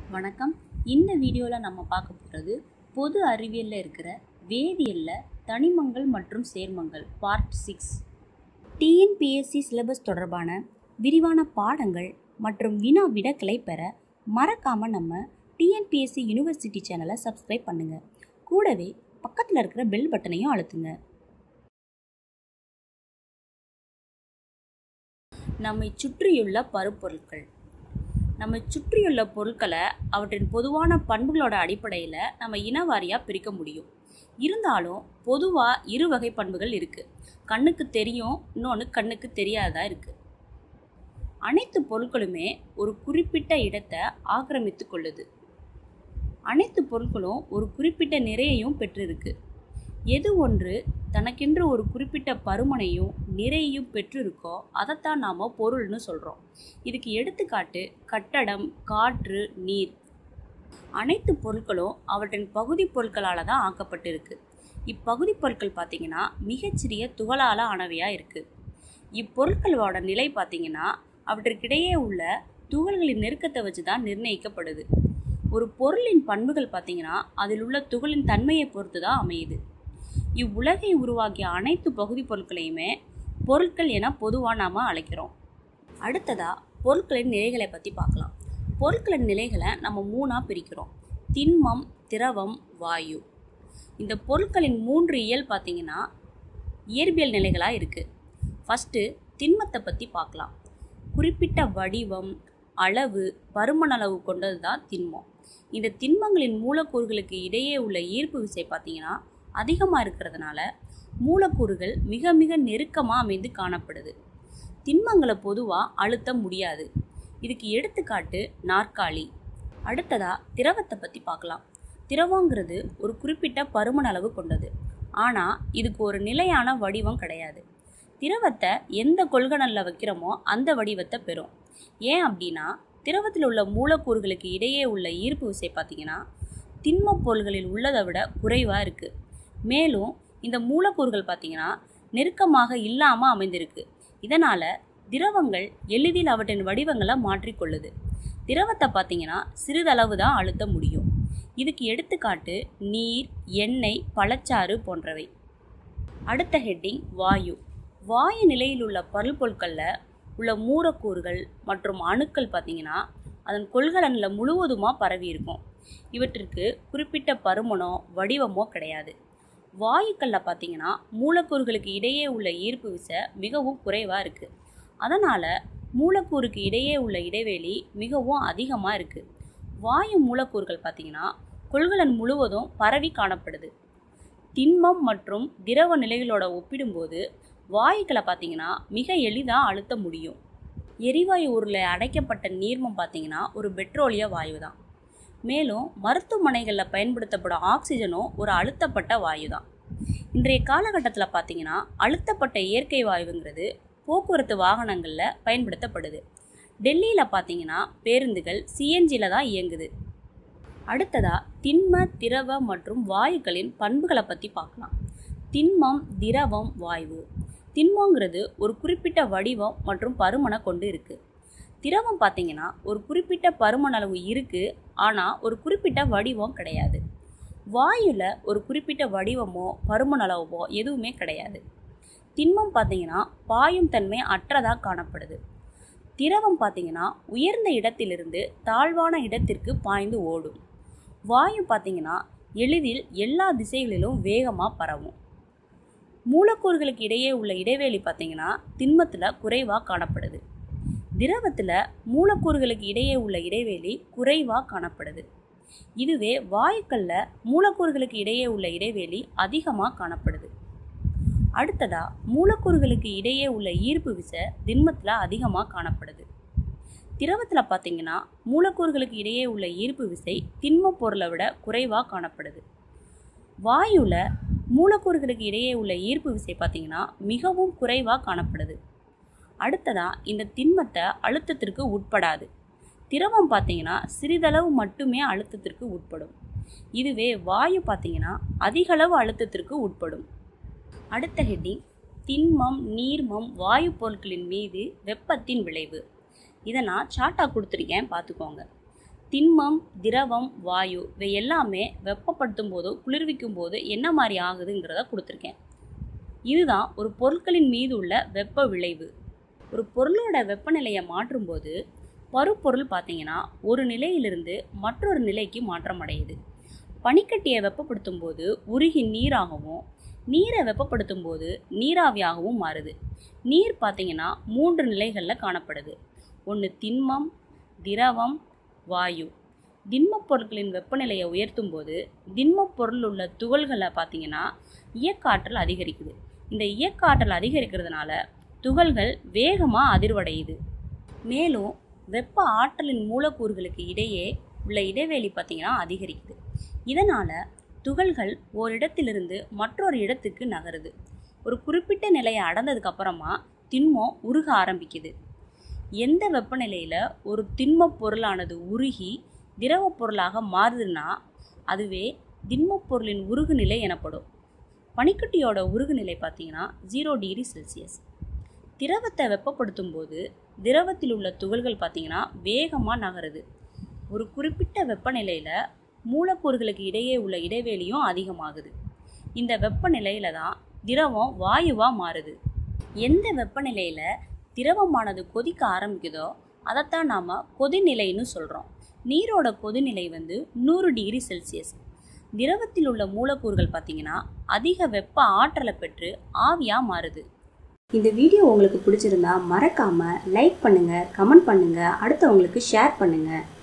வணக்கம் இந்த வீடியோவில் நம்ம பார்க்க போகிறது பொது அறிவியலில் இருக்கிற வேதியியலில் தனிமங்கள் மற்றும் சேர்மங்கள் பார்ட் சிக்ஸ் டிஎன்பிஎஸ்சி சிலபஸ் தொடர்பான விரிவான பாடங்கள் மற்றும் வினா விடக்களை பெற மறக்காமல் நம்ம டிஎன்பிஎஸ்சி யூனிவர்சிட்டி சேனலை சப்ஸ்கிரைப் பண்ணுங்கள் கூடவே பக்கத்தில் இருக்கிற பெல் பட்டனையும் அழுத்துங்க நம்மை சுற்றியுள்ள பருப்பொருட்கள் நம்மை சுற்றியுள்ள பொருட்களை அவற்றின் பொதுவான பண்புகளோட அடிப்படையில் நம்ம இனவாரியாக பிரிக்க முடியும் இருந்தாலும் பொதுவாக இரு வகை பண்புகள் இருக்குது கண்ணுக்கு தெரியும் இன்னொன்று கண்ணுக்கு தெரியாததா இருக்குது அனைத்து பொருட்களுமே ஒரு குறிப்பிட்ட இடத்தை ஆக்கிரமித்து கொள்ளுது அனைத்து பொருட்களும் ஒரு குறிப்பிட்ட நிறையையும் பெற்றிருக்கு எது ஒன்று தனக்கென்று ஒரு குறிப்பிட்ட பருமனையும் நிறையையும் பெற்றிருக்கோ அதைத்தான் நாம் பொருள்னு சொல்கிறோம் இதுக்கு எடுத்துக்காட்டு கட்டடம் காற்று நீர் அனைத்து பொருட்களும் அவற்றின் பகுதி பொருட்களால் தான் ஆக்கப்பட்டிருக்கு இப்பகுதி பொருட்கள் பார்த்திங்கன்னா மிகச்சிறிய துகளால் ஆனவையாக இருக்குது இப்பொருட்களோட நிலை பார்த்திங்கன்னா அவற்றிற்கிடையே உள்ள துகள்களின் நெருக்கத்தை வச்சு தான் நிர்ணயிக்கப்படுது ஒரு பொருளின் பண்புகள் பார்த்திங்கன்னா அதில் உள்ள துகளின் தன்மையை பொறுத்து தான் அமையுது இவ்வுலகை உருவாக்கிய அனைத்து பகுதி பொருட்களையுமே பொருட்கள் என பொதுவாக நாம் அழைக்கிறோம் அடுத்ததாக பொருட்களின் நிலைகளை பற்றி பார்க்கலாம் பொருட்களின் நிலைகளை நம்ம மூணாக பிரிக்கிறோம் திண்மம் திரவம் வாயு இந்த பொருட்களின் மூன்று இயல் பார்த்திங்கன்னா இயற்பியல் நிலைகளாக இருக்குது ஃபஸ்ட்டு திண்மத்தை பற்றி பார்க்கலாம் குறிப்பிட்ட வடிவம் அளவு பருமனளவு கொண்டது தான் திண்மம் இந்த திண்மங்களின் மூலக்கூறுகளுக்கு இடையே உள்ள ஈர்ப்பு விசை பார்த்திங்கன்னா அதிகமாக இருக்கிறதுனால மூலக்கூறுகள் மிக மிக நெருக்கமாக அமைந்து காணப்படுது திண்மங்களை பொதுவாக அழுத்த முடியாது இதுக்கு எடுத்துக்காட்டு நாற்காலி அடுத்ததாக திரவத்தை பற்றி பார்க்கலாம் திரவங்கிறது ஒரு குறிப்பிட்ட பருமன் அளவு கொண்டது ஆனால் இதுக்கு ஒரு நிலையான வடிவம் கிடையாது திரவத்தை எந்த கொள்கலனில் வைக்கிறோமோ அந்த வடிவத்தை பெறும் ஏன் அப்படின்னா திரவத்தில் உள்ள மூலக்கூறுகளுக்கு இடையே உள்ள ஈர்ப்பு விசை பார்த்திங்கன்னா திண்மப் பொருள்களில் உள்ளதை விட குறைவாக இருக்குது மேலும் இந்த மூலக்கூறுகள் பார்த்திங்கன்னா நெருக்கமாக இல்லாமல் அமைந்திருக்கு இதனால் திரவங்கள் எளிதில் அவற்றின் வடிவங்களை மாற்றிக்கொள்ளுது திரவத்தை பார்த்திங்கன்னா சிறிதளவு தான் அழுத்த முடியும் இதுக்கு எடுத்துக்காட்டு நீர் எண்ணெய் பழச்சாறு போன்றவை அடுத்த ஹெட்டிங் வாயு வாயு நிலையில் உள்ள பருப்பொருட்களில் உள்ள மூலக்கூறுகள் மற்றும் அணுக்கள் பார்த்திங்கன்னா அதன் கொள்கலனில் முழுவதுமாக பரவி இருக்கும் இவற்றிற்கு குறிப்பிட்ட பருமனோ வடிவமோ கிடையாது வாயுக்களில் பார்த்திங்கன்னா மூலக்கூறுகளுக்கு இடையே உள்ள ஈர்ப்பு விசை மிகவும் குறைவாக இருக்குது அதனால் மூலக்கூறுக்கு இடையே உள்ள இடைவெளி மிகவும் அதிகமாக இருக்குது வாயு மூலக்கூறுகள் பார்த்திங்கன்னா கொள்கலன் முழுவதும் பரவி காணப்படுது திண்மம் மற்றும் திரவ நிலைகளோட ஒப்பிடும்போது வாயுக்களை பார்த்திங்கன்னா மிக எளிதாக அழுத்த முடியும் எரிவாயு உருளை அடைக்கப்பட்ட நீர்மம் பார்த்திங்கன்னா ஒரு பெட்ரோலிய வாயு தான் மேலும் மருத்துவமனைகளில் பயன்படுத்தப்படும் ஆக்சிஜனும் ஒரு அழுத்தப்பட்ட வாயு தான் இன்றைய காலகட்டத்தில் பார்த்திங்கன்னா அழுத்தப்பட்ட இயற்கை வாயுங்கிறது போக்குவரத்து வாகனங்களில் பயன்படுத்தப்படுது டெல்லியில் பார்த்திங்கன்னா பேருந்துகள் சிஎன்ஜியில் தான் இயங்குது அடுத்ததாக திண்ம திரவ மற்றும் வாயுக்களின் பண்புகளை பற்றி பார்க்கலாம் திண்மம் திரவம் வாயு திண்மங்கிறது ஒரு குறிப்பிட்ட வடிவம் மற்றும் பருமனை கொண்டு இருக்குது திரவம் பார்த்தீங்கன்னா ஒரு குறிப்பிட்ட பருமனளவு இருக்குது ஆனால் ஒரு குறிப்பிட்ட வடிவம் கிடையாது வாயுவில் ஒரு குறிப்பிட்ட வடிவமோ பருமனளவோ எதுவுமே கிடையாது திண்மம் பார்த்தீங்கன்னா பாயும் தன்மை அற்றதாக காணப்படுது திரவம் பார்த்தீங்கன்னா உயர்ந்த இடத்திலிருந்து தாழ்வான இடத்திற்கு பாய்ந்து ஓடும் வாயு பார்த்தீங்கன்னா எளிதில் எல்லா திசைகளிலும் வேகமாக பரவும் மூலக்கூறுகளுக்கு இடையே உள்ள இடைவெளி பார்த்தீங்கன்னா திண்மத்தில் குறைவாக காணப்படுது திரவத்தில் மூலக்கூறுகளுக்கு இடையே உள்ள இடைவெளி குறைவாக காணப்படுது இதுவே வாயுக்களில் மூலக்கூறுகளுக்கு இடையே உள்ள இடைவெளி அதிகமாக காணப்படுது அடுத்ததாக மூலக்கூறுகளுக்கு இடையே உள்ள ஈர்ப்பு விசை திண்மத்தில் அதிகமாக காணப்படுது திரவத்தில் பார்த்தீங்கன்னா மூலக்கூறுகளுக்கு இடையே உள்ள ஈர்ப்பு விசை திண்ம பொருளை விட குறைவாக காணப்படுது வாயுவில் மூலக்கூறுகளுக்கு இடையே உள்ள ஈர்ப்பு விசை பார்த்திங்கன்னா மிகவும் குறைவாக காணப்படுது அடுத்ததாக இந்த திண்மத்தை அழுத்தத்திற்கு உட்படாது திரவம் பார்த்திங்கன்னா சிறிதளவு மட்டுமே அழுத்தத்திற்கு உட்படும் இதுவே வாயு பார்த்திங்கன்னா அதிகளவு அழுத்தத்திற்கு உட்படும் அடுத்த ஹெட்டிங் திண்மம் நீர்மம் வாயு பொருட்களின் மீது வெப்பத்தின் விளைவு இதை நான் சார்ட்டாக கொடுத்துருக்கேன் பார்த்துக்கோங்க திண்மம் திரவம் வாயு இவை எல்லாமே வெப்பப்படுத்தும் போதோ குளிர்விக்கும் போது என்ன மாதிரி ஆகுதுங்கிறத கொடுத்துருக்கேன் இதுதான் ஒரு பொருட்களின் மீது உள்ள வெப்ப விளைவு ஒரு பொருளோட வெப்பநிலையை மாற்றும்போது பருப்பொருள் பார்த்தீங்கன்னா ஒரு நிலையிலிருந்து மற்றொரு நிலைக்கு மாற்றம் அடையுது பனிக்கட்டியை வெப்பப்படுத்தும் போது உருகி நீராகவும் நீரை வெப்பப்படுத்தும் போது நீராவியாகவும் மாறுது நீர் பார்த்தீங்கன்னா மூன்று நிலைகளில் காணப்படுது ஒன்று திண்மம் திரவம் வாயு திண்மப் பொருட்களின் வெப்பநிலையை உயர்த்தும் போது திண்மப் பொருள் உள்ள துகள்களை பார்த்தீங்கன்னா இயக்காற்றல் அதிகரிக்குது இந்த இயக்காற்றல் அதிகரிக்கிறதுனால துகள்கள் வேகமாக அதிர்வடையுது மேலும் வெப்ப ஆற்றலின் மூலக்கூறுகளுக்கு இடையே உள்ள இடைவெளி பார்த்தீங்கன்னா அதிகரிக்குது இதனால் துகள்கள் ஓரிடத்திலிருந்து மற்றொரு இடத்துக்கு நகருது ஒரு குறிப்பிட்ட நிலையை அடைந்ததுக்கு அப்புறமா திண்மம் உருக ஆரம்பிக்குது எந்த வெப்பநிலையில் ஒரு திண்மப் பொருளானது உருகி திரவப் பொருளாக மாறுதுன்னா அதுவே திண்மப் பொருளின் உருகுநிலை எனப்படும் பனிக்கட்டியோட உருகுநிலை பார்த்தீங்கன்னா ஜீரோ டிகிரி செல்சியஸ் திரவத்தை வெப்பப்படுத்தும் போது திரவத்தில் உள்ள துகள்கள் பார்த்தீங்கன்னா வேகமாக நகருது ஒரு குறிப்பிட்ட வெப்பநிலையில் மூலக்கூறுகளுக்கு இடையே உள்ள இடைவெளியும் அதிகமாகுது இந்த வெப்பநிலையில தான் திரவம் வாயுவாக மாறுது எந்த வெப்பநிலையில் திரவமானது கொதிக்க ஆரம்பிக்குதோ அதைத்தான் நாம் கொதிநிலைன்னு சொல்கிறோம் நீரோட கொதிநிலை வந்து நூறு டிகிரி செல்சியஸ் திரவத்தில் உள்ள மூலக்கூறுகள் பார்த்தீங்கன்னா அதிக வெப்ப ஆற்றலை பெற்று ஆவியாக மாறுது இந்த வீடியோ உங்களுக்கு பிடிச்சிருந்தா மறக்காம லைக் பண்ணுங்க கமெண்ட் பண்ணுங்க அடுத்தவங்களுக்கு ஷேர் பண்ணுங்க